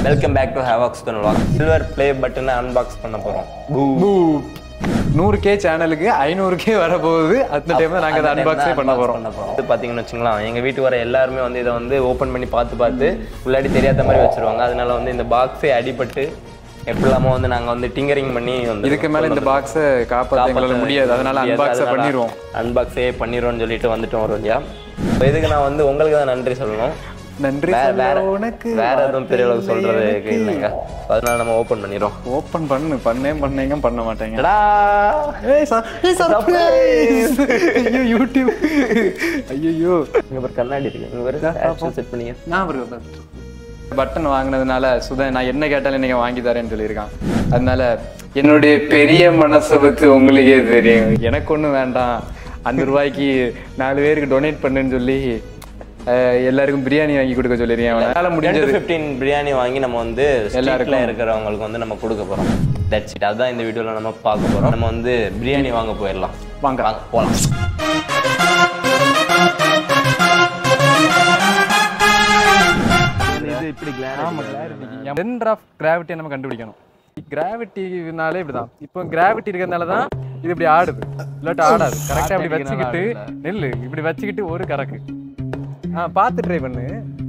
Welcome back to ஹேவாக்ஸ் துணை silver play பட்டனை unbox பண்ண போகிறோம் நூறு கே சேனலுக்கு ஐநூறு கே வரப்போகுது அந்த டைம்ல நாங்க அதை அன்பாக்ஸே பண்ண போறோம் இது பார்த்தீங்கன்னு வச்சுங்களேன் எங்கள் வீட்டு வர எல்லாருமே வந்து இதை வந்து ஓப்பன் பண்ணி பார்த்து பார்த்து உள்ளாடி தெரியாத மாதிரி வச்சிருவாங்க அதனால வந்து இந்த பாக்ஸே அடிபட்டு எப்படிலாமோ வந்து நாங்கள் வந்து டிங்கரிங் பண்ணி வந்து இதுக்கு மேல இந்த பாக்ஸை காப்பாற்ற எங்களால முடியாது அதனால அன்பாக்ஸை பண்ணிடுவோம் அன்பாக்ஸே பண்ணிடுவோம்னு சொல்லிட்டு வந்துட்டோம் ஒரு வழியா இப்போ இதுக்கு நான் வந்து உங்களுக்கு தான் நன்றி சொல்லணும் நன்றி வேற வேற சொல்ல உனக்கு வேற எதுவும் பெரிய அளவுக்கு சொல்றது இல்லைங்க அதனால நம்ம ஓப்பன் பண்ணிடுறோம் ஓப்பன் பண்ணு பண்ணே பண்ணீங்க பண்ண மாட்டேங்க டடா! ஏய் ச- ஏய், surprise! ஐயோ யூடியூப் ஐயோ இங்க ஒரு கண்ணாடி இருக்கு இங்க ஒரு செட் பண்ணீங்க நான் ஒரு பட்டன் வாங்கினதுனால சுதன் நான் என்ன கேட்டாலும் நீங்க வாங்கி தரேன்னு சொல்லியிருக்கான் அதனால என்னுடைய பெரிய மனசவுக்கு உங்களுக்கே தெரியும் எனக்கு ஒன்றும் வேண்டாம் அந்த ரூபாய்க்கு நாலு பேருக்கு டொனேட் பண்ணுன்னு சொல்லி அஹ், எல்லாருக்கும் பிரியாணி வாங்கி கொடுக்க சொல்லியிருக்கேன் அவனால முடிஞ்சது ஃபிஃப்டீன் பிரியாணி வாங்கி நம்ம வந்து எல்லாருக்கும். எல்லாருக்கும் இருக்கிறவங்களுக்கு வந்து நம்ம கொடுக்க போறோம் தட்ஸ் இட் அதுதான் இந்த வீடியோல நம்ம பார்க்க போறோம் நம்ம வந்து பிரியாணி வாங்க போயிடலாம் வாங்க. வாங்க போலாம் இது இப்படி சென்டர் ஆஃப் கிராவிட்டியை நம்ம கண்டுபிடிக்கணும் கிராவிட்டினாலே இப்படிதான் இப்போ கிராவிட்டி இருக்கிறதுனால தான் இது இப்படி ஆடுது இல்லாட்டி ஆடாது கரெக்டாக இப்படி வச்சுக்கிட்டு நெல்லு இப்படி வச்சுக்கிட்டு ஒரு கறக்கு ஆ பார்த்து ட்ரை பண்ணு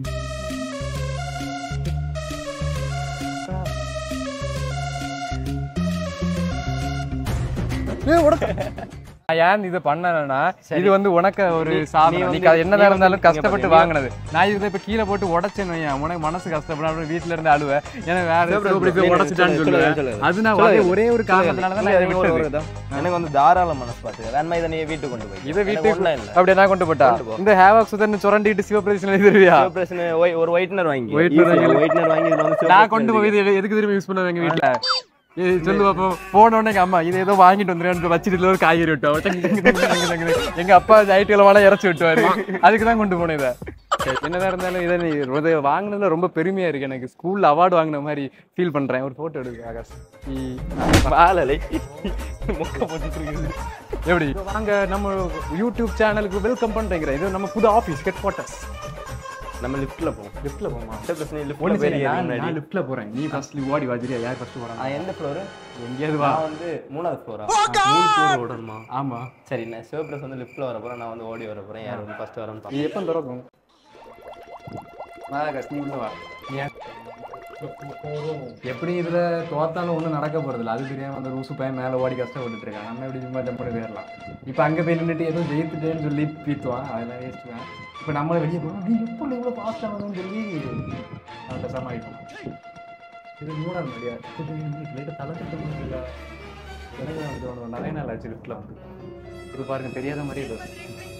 ஏய், உனக்கு- நான் ஏன் இதை பண்ணனா இது வந்து உனக்கு ஒரு சாதனை நீ அது என்னதான் இருந்தாலும் கஷ்டப்பட்டு வாங்கினது நான் இதை இப்ப கீழே போட்டு உடைச்சேன்னு வையேன் உனக்கு மனசு கஷ்டப்படும் அப்புறம் வீட்டுல இருந்து அழுவ ஏன்னா வேற ஏதோ இப்படி போய் உடைச்சிட்டான்னு சொல்லுவேன் அது நான் ஒரே- ஒரே ஒரு காரணத்தினால தான் நான் இதை விட்டது எனக்கு வந்து தாராள மனசு பார்த்து வேணுமா இதை நீ வீட்டுக்கு கொண்டு போய் இதை வீட்டுக்கு வீட்டுக்கு இல்ல அப்படியே நான் கொண்டு போட்டா இந்த ஹேவாக் சுதன் சுரண்டிட்டு சிவபிரதேசன் எழுதிருவியா பிரச்சனை ஒய்- ஒரு ஒயிட்னர் வாங்கி Whitener வாங்கி. ஒயிட்னர் வாங்கி இதுல வந்து நான் கொண்டு போய் இது எதுக்கு திரும்பி யூஸ் பண்ணுவேன் எங்க வீட்டுல இது சொல்லு அப்போ போன உடனே எங்க அம்மா இது ஏதோ வாங்கிட்டு வந்துருக்கான்னு வச்சுட்டு இதுல ஒரு காய்கறி விட்டோம் எங்க அப்பா நைட்டுல வேலை இறச்சி விட்டுவாரு அதுக்கு தான் கொண்டு போனேன் இதை என்னதான் இருந்தாலும் இதை நீ இதை வாங்கினதுல ரொம்ப பெருமையா இருக்கு எனக்கு ஸ்கூல்ல அவார்டு வாங்கின மாதிரி ஃபீல் பண்றேன் ஒரு போட்டோ எடுக்கு ஆகாஷ் ஈ. வாழலை முக்க போட்டுட்டு இருக்குது எப்படி வாங்க நம்ம யூடியூப் சேனலுக்கு வெல்கம் பண்றேங்கிறேன் இது நம்ம புது ஆபீஸ் கெட் குவார்ட்டர்ஸ் நம்ம லிஃப்ட்ல போவோம் லிஃப்ட்ல போமா பிரச்சனை லிஃப்ட்ல ஒண்ணு போய் சரி, நான் முன்னாடி நான் லிஃப்ட்ல போறேன் நீ ஃபர்ஸ்ட் ஓடி வாஜிரியா யார் ஃபர்ஸ்ட் போறாங்க நான் எந்த ஃப்ளோர் எங்கேயாவது வா நான் வந்து மூணாவது ஃப்ளோரா மூணு ஃப்ளோர் ஓடணுமா ஆமா சரி நான் சிவபிரஸ் வந்து லிஃப்ட்ல வர போறேன் நான் வந்து ஓடி வர போறேன் யார் வந்து ஃபர்ஸ்ட் வரேன்னு இது எப்போ திறக்கும் ஆகாஷ் நீ உள்ள வா ஏன் எப்படி இதுல தோத்தாலும் ஒண்ணும் நடக்க போறது இல்ல அது தெரியாம அந்த ரூசு பையன் மேல ஓடி கஷ்டப்பட்டுட்டு இருக்கான் நம்ம எப்படி சும்மா ஜம்ப் பண்ணி போயிடலாம் இப்ப அங்க போய் நின்னுட்டு ஏதோ ஜெயித்துட்டேன்னு சொல்லி பீத்துவான் அதெல்லாம் வேஸ்ட் தான் இப்ப நம்மள வெளியே போகணும் நீ எப்போ இவ்வளவு ஃபாஸ்ட் ஆகணும்னு சொல்லி அவன் பேசாம ஆயிட்டோம் இது மூணாவது மடியா லைட்டாக தலைச்சிட்டு இல்லை எனக்கு தான் அப்படி தோணும் நிறைய நாள் ஆச்சு லிஃப்ட்ல வந்து இது பாருங்க தெரியாத மாதிரியே பேசும்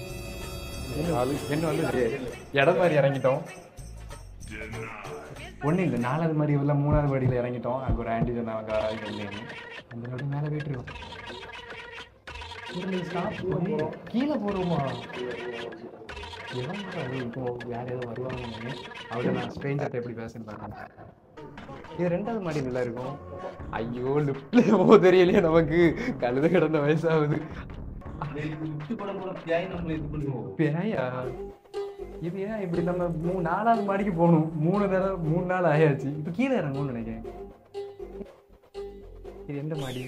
என்ன வந்து இடம் மாதிரி இறங்கிட்டோம் ஒன்றும் இல்லை நாலாவது மாதிரி உள்ள மூணாவது படியில் இறங்கிட்டோம் அங்கே ஒரு ஆண்டி சொன்னாங்க வராது இல்லைன்னு அந்த நடு மேலே போயிட்டு இருக்கோம் கீழே போகிறோமா எவன் அது இப்போ வேற ஏதோ வருவாங்க அவர்கிட்ட நான் ஸ்ட்ரேஞ்சர்கிட்ட எப்படி பேசுன்னு பாருங்க இது ரெண்டாவது மாடி நல்லா இருக்கும் ஐயோ லிஃப்ட்ல போக தெரியலையே நமக்கு கழுத கிடந்த வயசாகுது பேயா இது ஏன் இப்படி நம்ம மூ நாலாவது மாடிக்கு போகணும் மூணு தடவை மூணு நாள் ஆயாச்சு இப்போ கீழே இறங்கணும்னு நினைக்கிறேன் இது எந்த மாடி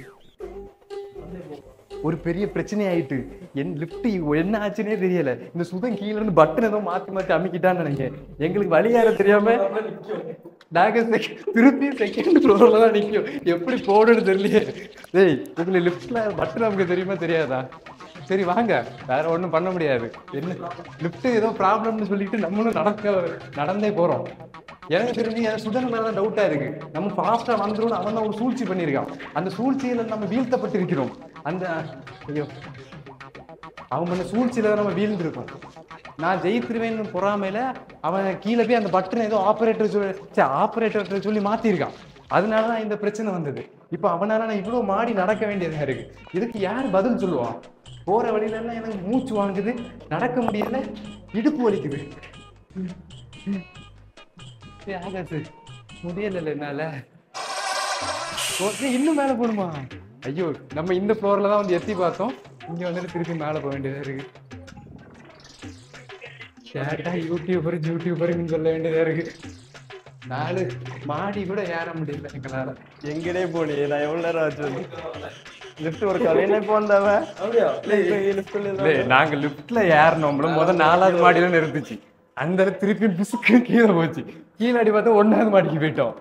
ஒரு பெரிய பிரச்சனை ஆயிட்டு என் லிஃப்ட் என்ன ஆச்சுன்னே தெரியல இந்த சுதன் கீழ இருந்து பட்டன் ஏதோ மாத்தி மாத்தி அமைக்கிட்டான்னு நினைக்கிறேன் எங்களுக்கு வழியார தெரியாம நாங்க sec- திருப்பி செகண்ட் ஃப்ளோர்ல தான் நிற்கும் எப்படி போடணும்னு தெரியலையே டேய் இதுல லிஃப்ட்ல பட்டன் நமக்கு தெரியுமா தெரியாதா சரி வாங்க வேற ஒண்ணும் பண்ண முடியாது என்ன லிஃப்ட் ஏதோ ப்ராப்ளம்னு சொல்லிட்டு நம்மளும் நடக்க நடந்தே போறோம் எனக்கு தெரிஞ்சு என் சுதன் மேல தான் டவுட்டா இருக்கு நம்ம ஃபாஸ்டா வந்துடும் அவன் தான் ஒரு சூழ்ச்சி பண்ணியிருக்கான் அந்த சூழ்ச்சியில நம்ம வீழ்த்தப்பட்டிருக்கிறோம் அந்த ஐயோ அவன் பண்ண சூழ்ச்சியில தான் நம்ம வீழ்ந்திருக்கோம் நான் ஜெயித்திருவேன்னு பொறாமையில அவன் கீழே போய் அந்த பட்டனை ஏதோ ஆபரேட்டர் சொல்லி ஆபரேட்டர் சொல்லி மாத்திருக்கான் அதனால தான் இந்த பிரச்சனை வந்தது இப்போ அவனால நான் இவ்வளவு மாடி நடக்க வேண்டியதா இருக்கு இதுக்கு யார் பதில் சொல்லுவான் போற வழியில எல்லாம் எனக்கு மூச்சு வாங்குது நடக்க முடியல இடுப்பு வலிக்குது ஏய், ஆகாசு முடியல என்னால ஓ, ஏய், இன்னும் மேல போகணுமா ஐயோ நம்ம இந்த ஃப்ளோர்ல தான் வந்து எத்தி பார்த்தோம் இங்க வந்துட்டு திருப்பி மேல போக வேண்டியதா இருக்கு கேட்டா யூடியூபர் யூடியூபர்னு சொல்ல வேண்டியதா இருக்கு நாலு மாடி கூட ஏற முடியல எங்களால எங்கடே போனி நான் எவ்வளவு நேரம் ஆச்சு வந்து லிஃப்ட் ஒரு கலையில போந்தவ அப்படியா இல்ல நாங்க லிஃப்ட்ல ஏறணும்ல முத நாலாவது மாடியில நிறுத்துச்சு அந்த இடத்துல திருப்பி பிசுக்கு கீழே போச்சு கீழே அடி பார்த்தா ஒன்னாவது மாடிக்கு போயிட்டோம்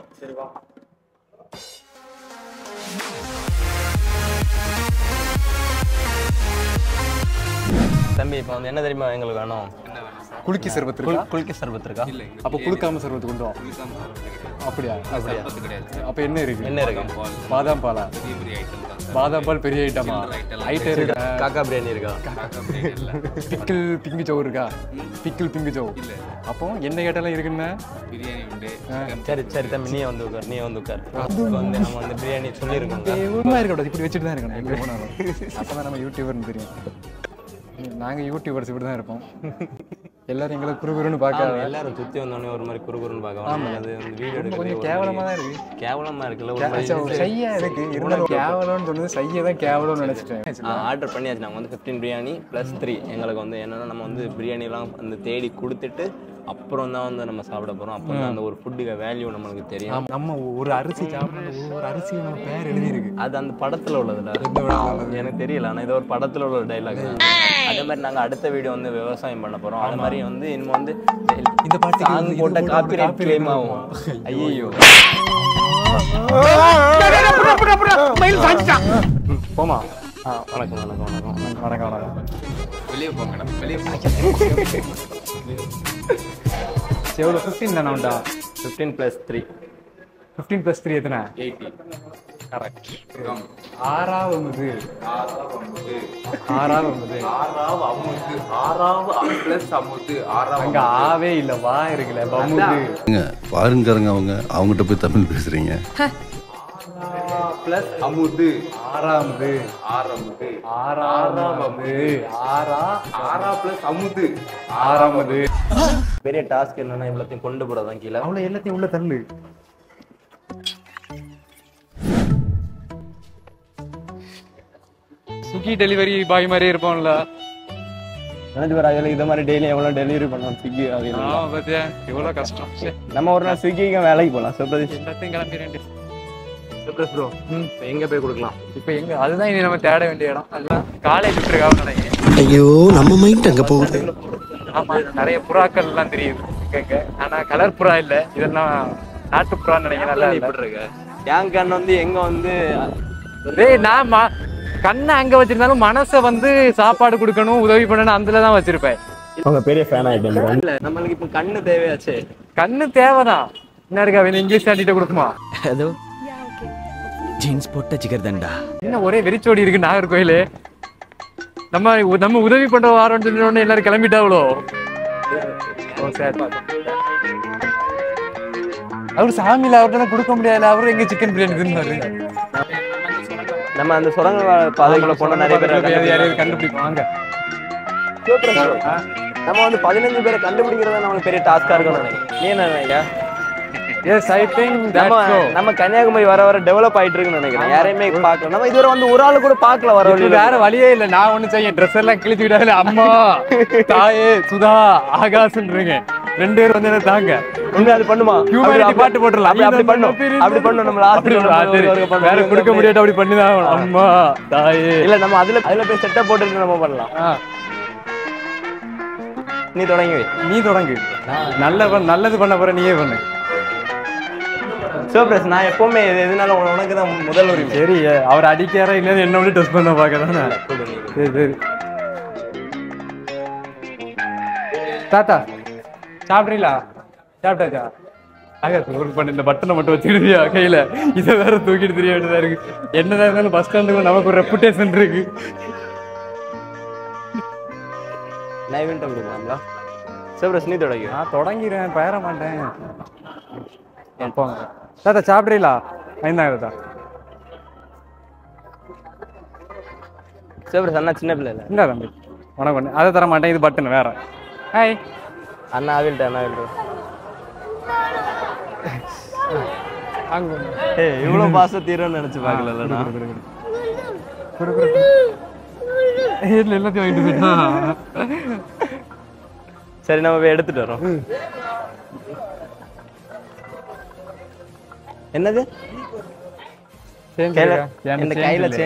தம்பி இப்போ வந்து என்ன தெரியுமா எங்களுக்கு வேணும் குலுக்கி சர்பத்து குல் குல்கி சர்பத் இருக்கா அப்ப குளுக்காம சர்பத்து கொண்டு வா அப்படியா அப்படியா அப்ப என்ன இருக்கு என்ன இருக்கு பாதாம் பாலா பாதாம் பால் பெரிய ஐட்டமா ஐட்டம் இருக்கா காக்கா பிரியாணி இருக்கா பிக்கிள் பிங்கு சோறு இருக்கா பிக்கிள் பிங்கு சோ அப்போ என்ன கேட்டாலும் இருக்குன்னா சரி சரி தம்பி நீ வந்து உட்கார் நீ வந்து உட்கார் இப்போ வந்து நம்ம வந்து பிரியாணி சொல்லியிருக்கோம் உண்மை இருக்கக்கூடாது இப்படி வச்சுட்டு தான் இருக்கணும் எங்க போனாலும் அப்பதான் நம்ம யூடியூபர்னு தெரியும் நாங்க யூடியூபர்ஸ் இப்படி தான் இருப்போம் எல்லாரும் எங்களை குறுகுறுன்னு பார்க்க எல்லாரும் சுத்தி வந்தோடனே ஒரு மாதிரி குறுகுறுன்னு பார்க்க அது வந்து வீடியோ எடுக்கிறது கொஞ்சம் கேவலமா தான் இருக்கு கேவலமா இருக்குல்ல ஒரு மாதிரி செய்ய இருக்கு இருந்தாலும் கேவலம்னு சொன்னது செய்ய தான் கேவலம்னு நினைச்சிட்டேன் ஆர்டர் பண்ணியாச்சு நாங்கள் வந்து ஃபிஃப்டீன் பிரியாணி ப்ளஸ் த்ரீ எங்களுக்கு வந்து என்னன்னா நம்ம வந்து பிரியாணிலாம் வந்து தேடி கொடுத்துட்டு அப்புறம் தான் வந்து நம்ம சாப்பிட போகிறோம் அப்போ தான் அந்த ஒரு ஃபுட்டுக்கு வேல்யூ நம்மளுக்கு தெரியும் நம்ம ஒரு அரிசி சாப்பிடணும் ஒரு அரிசி நம்ம பேர் எழுதி இருக்கு அது அந்த படத்தில் உள்ளதுல எனக்கு தெரியல ஆனால் இது ஒரு படத்தில் உள்ள டைலாக் அதே மாதிரி நாங்கள் அடுத்த வீடியோ வந்து விவசாயம் பண்ண போகிறோம் அதே மாதிரி வந்து இனிமே வந்து இந்த பாட்டுக்கு சாங் இது போட்ட போட்டா காப்பி ரைட் copyright கிளைம் ஆகும் ஐயோ போமா ஆ வணக்கம் வணக்கம் வணக்கம் வணக்கம் வணக்கம் வெளியே போங்க வெளியே எவ்வளோ ஃபிஃப்டீன் தானே உண்டா fifteen plus three fifteen plus three எத்தனை எயிட்டி கரெக்ட் ஆறாவது ஒன்பது ஆறாவது ஒன்பது ஆறாவது அமுது ஆறாவது பிளஸ் அமுது ஆறாவது அங்க ஆவே இல்ல வா இருக்குல்ல பம்முது ஏங்க பாருங்காரங்க அவங்க அவங்ககிட்ட போய் தமிழ் பேசுறீங்க பிளஸ் அமுது ஆறாவது ஆறாவது ஆறாவது ஆறா ஆறா பிளஸ் அமுது ஆறாவது பெரிய டாஸ்க் என்னன்னா இவ்வளோத்தையும் கொண்டு போகிறதான் கீழே அவ்வளவு எல்லாத்தையும் உள்ள தள்ளு ஸ்விக்கி டெலிவரி பாய் மாதிரி இருப்போம்ல நினைச்சு பாரு அதில் இது மாதிரி டெய்லி எவ்வளோ டெலிவரி பண்ணுவோம் ஸ்விக்கி ஆ அதில் பாத்தியா எவ்வளவு கஷ்டம் சே, நம்ம ஒரு நாள் ஸ்விக்கிக்கு வேலைக்கு போகலாம் சுப்ரதீஷ் எல்லாத்தையும் கிளம்பிடுறேன் சுப்ரஸ் ப்ரோ இப்போ எங்கே போய் கொடுக்கலாம் இப்ப எங்க அதுதான் இனி நம்ம தேட வேண்டிய இடம் அதுதான் காலேஜ் விட்டுருக்காக நினைக்கிறேன் ஐயோ நம்ம மைண்ட் அங்க போகுது ஆமா நிறைய புறாக்கள் எல்லாம் தெரியுது இங்க ஆனா கலர் புறா இல்ல இதெல்லாம் நாட்டு புறான்னு நினைக்கிறேன் நல்லா இல்ல. இப்படி இருக்க என் கண் வந்து எங்க வந்து டேய் நான் ம- கண்ணை அங்க வச்சிருந்தாலும் மனசை வந்து சாப்பாடு கொடுக்கணும் உதவி பண்ணணும் அதுல தான் வச்சிருப்பேன் அவங்க பெரிய ஃபேன் ஆயிட்டேன் இல்ல நம்மளுக்கு இப்போ கண்ணு தேவையாச்சே கண்ணு தேவைதான் என்ன இருக்கா அவன் இங்கிலீஷ் ஆண்டிட்ட கொடுக்குமா அதோ ஜீன்ஸ் போட்ட ஜிகர்தண்டா என்ன ஒரே வெறிச்சோடி இருக்கு நாகர்கோயிலு நம்ம நம்ம உதவி பண்ற வாரோம்னு சொன்ன உடனே எல்லாரும் கிளம்பிட்டாவளோ ஓ சரி அவர் சாமியில அவர்கிட்ட கொடுக்க முடியாது அவரு எங்க சிக்கன் பிரியாணி தின்னாரு நம்ம அந்த சுரங்க பாதைக்குள்ள போனா நிறைய பேர் யாரையும் கண்டுபிடிப்போம் வாங்க நம்ம வந்து பதினஞ்சு பேரை கண்டுபிடிக்கிறது நம்மளுக்கு பெரிய டாஸ்கா இருக்கும் நினைக்கிறேன் நீ என்ன நினைக்கிற எஸ் ஐ திங்க் நம்ம நம்ம கன்னியாகுமரி வர வர டெவலப் ஆயிட்டு இருக்குன்னு நினைக்கிறேன் யாரையுமே பார்க்கல நம்ம இதுவரை வந்து ஒரு ஆளு கூட பார்க்கல வர இப்ப வழியில வேற வழியே இல்ல நான் ஒண்ணு செய்ய ட்ரெஸ் எல்லாம் கிழிச்சு விடாது அம்மா தாயே சுதா ஆகாஷ்ன்றீங்க ரெண்டு பேரும் வந்து என்ன தாங்க உண்மை அது பண்ணுமா ஹியூமனிட்டி அப்படி- பாட்டு போட்டுடலாம் அப்படி அப்படி பண்ணும் அப்படி பண்ணும் நம்ம last அப்படி one ஆ, சரி. ஒரு- ஒரு பண்ணும். வேற கொடுக்க முடியாட்டு அப்படி பண்ணிதான் ஆகணும். அம்மா தாயே இல்ல நம்ம அதுல அதுல போய் செட்டப் போட்டுட்டு நம்ம பண்ணலாம் ஆ, நீ தொடங்கி வை நீ தொடங்கு நல்ல பண்- நல்லது பண்ண போற நீயே பண்ணு சிவபிரஸ் நான் எப்பவுமே எது எதுனாலும் உனக்கு தான் முதல் உரிமை சரி அவர் அடிக்காரா இல்லைன்னு என்ன வந்து டெஸ்ட் பண்ண பார்க்க தானே சரி சரி தாத்தா சாப்பிட்றீங்களா சாப்பிட்டாச்சா ஆக ஒரு பண்ண இந்த பட்டனை மட்டும் வச்சுக்கிட்டியா கையில இதை வேற தூக்கிட்டு தெரிய வேண்டியதா இருக்கு என்னதான் இருந்தாலும் பஸ் ஸ்டாண்டுக்கு நமக்கு ஒரு ரெப்புடேஷன் இருக்கு நான் இவன்ட்ட கொடுக்கலாங்களா சிவபிரஸ் நீ தொடங்கி வை. நான் தொடங்கிறேன் பெயர மாட்டேன் போங்க தாத்தா சாப்பிட்றீங்களா ஐந்தாங்க தாத்தா சிவபிரஸ் அண்ணா சின்ன பிள்ளை இல்ல இந்த தம்பி உனக்கு ஒன்று அதை தர மாட்டேன் இது பட்டன் வேற ஹாய் அண்ணா அவில்ட்ட அண்ணா அவில்ட்ட அங்கே ஏய் இவ்வளவு பாச தீரும்னு நினைச்சு பார்க்கலல்லண்ணா இல்லை எல்லாத்தையும் வாங்கிட்டு போயிட்டா சரி நம்ம போய் எடுத்துட்டு வரோம் என்னது சேஞ்ச் கையில- இருக்கா? என்கிட்ட இந்த change கையில இல்ல. change-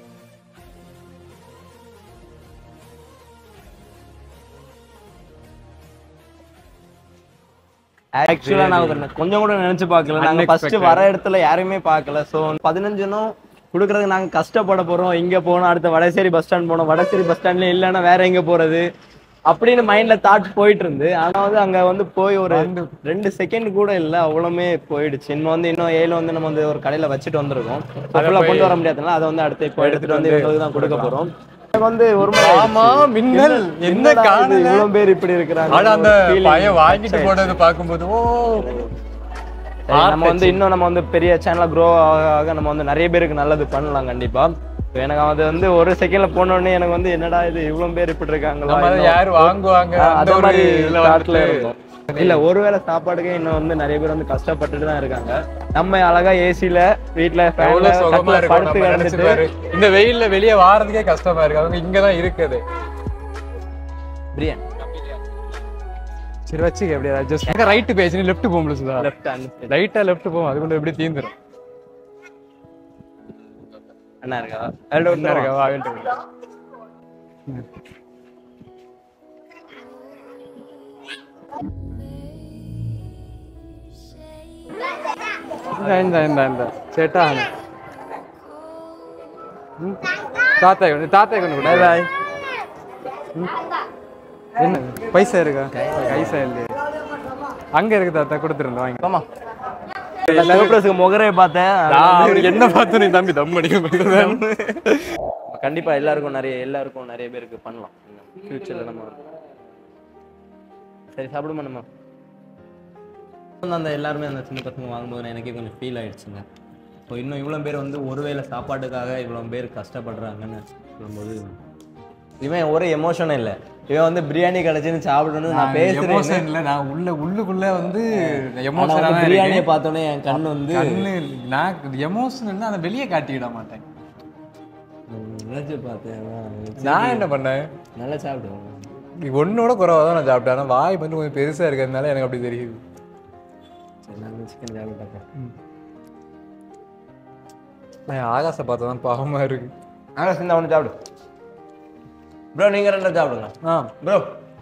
ஆக்சுவலா நான் கொஞ்சம் கூட நினைச்சு பார்க்கல நாங்க ஃபர்ஸ்ட் Unexpected. வர இடத்துல யாரையுமே பார்க்கல ஸோ பதினஞ்சுனும் கொடுக்கறதுக்கு நாங்க கஷ்டப்பட போறோம் இங்க போனோம் அடுத்து வடசேரி பஸ் ஸ்டாண்ட் போனோம் வடசேரி பஸ் ஸ்டாண்ட்ல இல்லைன்னா வேற எங்க போறது அப்படின்னு மைண்ட்ல தாட் போயிட்டு இருந்து ஆனா வந்து அங்க வந்து போய் ஒரு ரெண்டு செகண்ட் கூட இல்ல அவ்வளவுமே போயிடுச்சு இன்னும் வந்து இன்னும் ஏழு வந்து நம்ம வந்து ஒரு கடையில வச்சுட்டு வந்திருக்கோம் ஃபுல்லா கொண்டு வர முடியாதுனால அதை வந்து அடுத்து இப்போ எடுத்துட்டு வந்து இவங்களுக்கு தான் கொடுக்க போறோம் எனக்கு வந்து ஒரு மாதிரி ஆமா மின்னல் என்ன என்னடா இது காணல இவ்வளவு பேர் இப்படி இருக்கிறாங்க ஆனா அந்த ஒரு feeling பையன் வாங்கிட்டு ஆயிடுச்சு. போனது பார்க்கும்போது ஓ சரி, நம்ம வந்து இன்னும் நம்ம வந்து பெரிய சேனலா க்ரோ ஆக ஆக நம்ம வந்து நிறைய பேருக்கு நல்லது பண்ணலாம் கண்டிப்பா இப்ப எனக்கு அது வந்து ஒரு செகண்ட்ல போன உடனே எனக்கு வந்து என்னடா இது இவ்வளவு பேர் இப்படி இருக்காங்களா நம்ம அதை இன்னும் யாரு வாங்குவாங்க ஆ, அந்த அந்த ஒரு மாதிரி இதுல தாட்ல வந்துட்டு இருந்தோம் இல்ல ஒருவேளை சாப்பாடுக்கே இன்னும் வந்து நிறைய பேர் வந்து கஷ்டப்பட்டுட்டு தான் இருக்காங்க நம்ம அழகா ஏசில வீட்ல ஃபேன்ல எவ்வளவு சுகமா இருக்கும் படுத்து நம்ம நினைச்சு கிடந்துட்டு பாரு. இந்த வெயில்ல வெளியே வாரதுக்கே கஷ்டமா இருக்கு அவங்க இங்கதான் இருக்குது பிரியாணி சரி வச்சுக்க எப்படியா ஜஸ்ட் ரைட் பேஜ் லெஃப்ட் போகும்ல சுதா லெஃப்ட் ஹேண்ட் லைட்டா லெஃப்ட் போகும் அது கொண்டு எப்படி தீந்துரும் என்ன இருக்கா என்ன இருக்கா வாங்கிட்டு வா. இந்த இந்த இந்த இந்த சேட்டா தாத்தா கொண்டு தாத்தா கொண்டு பை பாய் என்ன பைசா இருக்கா பைசா இல்லையே அங்க இருக்கு தாத்தா கொடுத்துருந்தோம் வாங்க ஆமா சிவபிரசுக்கு முகரையை பார்த்தேன் அது வந்து என்ன பார்த்து நீ தம்பி தம் அடிக்க கண்டிப்பா எல்லாருக்கும் நிறைய எல்லாருக்கும் நிறைய பேருக்கு பண்ணலாம் ஃபியூச்சர்ல நம்ம சரி சாப்பிடுமா நம்ம அந்த எல்லாருமே அந்த சின்ன பசங்க வாங்கும்போது எனக்கே கொஞ்சம் ஃபீல் ஆயிடுச்சுங்க ஸோ இன்னும் இவ்வளோ பேர் வந்து ஒருவேளை சாப்பாட்டுக்காக இவ்வளோ பேர் கஷ்டப்படுறாங்கன்னு சொல்லும்போது இவன் ஒரு எமோஷன் இல்லை இவன் வந்து பிரியாணி கிடைச்சுன்னு சாப்பிடணும்னு நான் பேசுறேன் எமோஷன் இல்ல நான் உள்ள உள்ளுக்குள்ள வந்து ஆனா எமோஷனா வந்து தான் பிரியாணியை இருக்கேன். பார்த்தோன்னே என் கண்ணு வந்து கண்ணு நான் எமோஷன் அதை வெளியே காட்டிவிட மாட்டேன் நினைச்சு பார்த்தேன் நான் என்ன பண்ணேன் நல்லா சாப்பிடுவேன் நீ ஒன்னோட குறைவா தான் நான் சாப்பிட்டேன் ஆனா வாய் வந்து கொஞ்சம் பெருசா இருக்கிறதுனால எனக்கு அப்படி தெரியுது சரி நான் சிக்கன் சாப்பிட்டேன் நான் ஆகாச பார்த்தா தான் பாவமா இருக்கு ஆகாஷ் இந்த ஒன்று சாப்பிடு ப்ரோ நீங்க ரெண்டு சாப்பிடுங்க ஆ ப்ரோ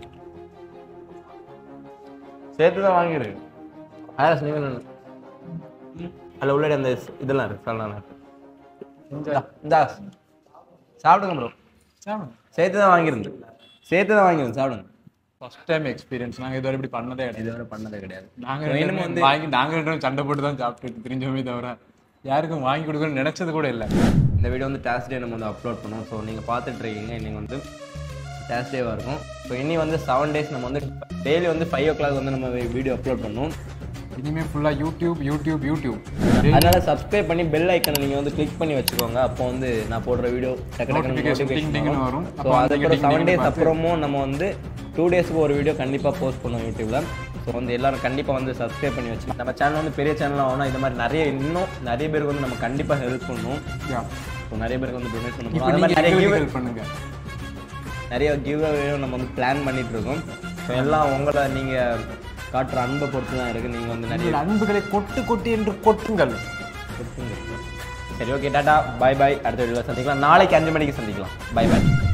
சேர்த்து தான் வாங்கிடுங்க ஆகாஷ் நீங்க ரெண்டு அதில் உள்ளாடி அந்த ஸ்- இதெல்லாம் இருக்கு சல்லாம் இருக்கு இந்தா, இந்தா சாப்பிடுங்க ப்ரோ சாப்பிடு சேர்த்து தான் வாங்கியிருந்து சேர்த்து தான் வாங்கியிருந்து சாப்பிடுங்க ஃபர்ஸ்ட் டைம் எக்ஸ்பீரியன்ஸ் நாங்க இதுவரை இப்படி பண்ணதே கிடையாது இதுவரை பண்ணதே கிடையாது நாங்க So, ரெண்டு இனிமே பேரும் வந்து வாங்கி நாங்க ரெண்டு பேரும் சண்டை போட்டு தான் சாப்பிட்டு தெரிஞ்சோமே தவிர யாருக்கும் வாங்கி கொடுக்கணும்னு நினைச்சது கூட இல்லை இந்த வீடியோ வந்து டே நம்ம வந்து அப்லோட் பண்ணுவோம் ஸோ நீங்கள் பார்த்துட்டு இருக்கீங்க இன்னைக்கு வந்து டேஸ்டேவாக இருக்கும் ஸோ இனி வந்து செவன் டேஸ் நம்ம வந்து டெய்லி வந்து ஃபைவ் ஓ கிளாக் வந்து நம்ம வீடியோ அப்லோட் பண்ணுவோம் இனிமே ஃபுல்லா யூடியூப் யூடியூப் யூடியூப் அதனால சப்ஸ்கிரைப் பண்ணி பெல் ஐக்கனை நீங்கள் வந்து கிளிக் பண்ணி வச்சுக்கோங்க அப்போ வந்து நான் போடுற வீடியோ டக்கு டக்குனு Notification ding dingனு நோட்டிஃபிகேஷன் வரும். வரும் அப்போ ஸோ வந்து அதுக்கப்புறம் ding செவன் dingனு டேஸ் பார்த்து- அப்புறமும் நம்ம வந்து டூ டேஸ்க்கு ஒரு வீடியோ கண்டிப்பாக போஸ்ட் பண்ணுவோம் யூடியூப்பில் ஸோ வந்து எல்லாரும் கண்டிப்பாக வந்து சப்ஸ்கிரைப் பண்ணி வச்சு நம்ம சேனல் வந்து பெரிய சேனலாக ஆகணும் இந்த மாதிரி நிறைய இன்னும் நிறைய பேருக்கு வந்து நம்ம கண்டிப்பாக ஹெல்ப் பண்ணுவோம் ஸோ நிறைய பேருக்கு வந்து டொனேட் பண்ண இப்போ போகிறோம் அது நீங்க மாதிரி நிறைய எங்களுக்கு give help பண்ணுங்க நிறைய கிவ் நம்ம வந்து பிளான் பண்ணிட்டு இருக்கோம் ஸோ எல்லாம் உங்களை நீங்கள் காட்டுற அன்பை பொறுத்து தான் இருக்குது நீங்கள் வந்து நிறைய உங்கள் அன்புகளை கொட்டு கொட்டு என்று கொட்டுங்கள் சரி ஓகே டாடா பை பை அடுத்த வீடியோவில் சந்திக்கலாம் நாளைக்கு அஞ்சு மணிக்கு சந்திக்கலாம் பை பை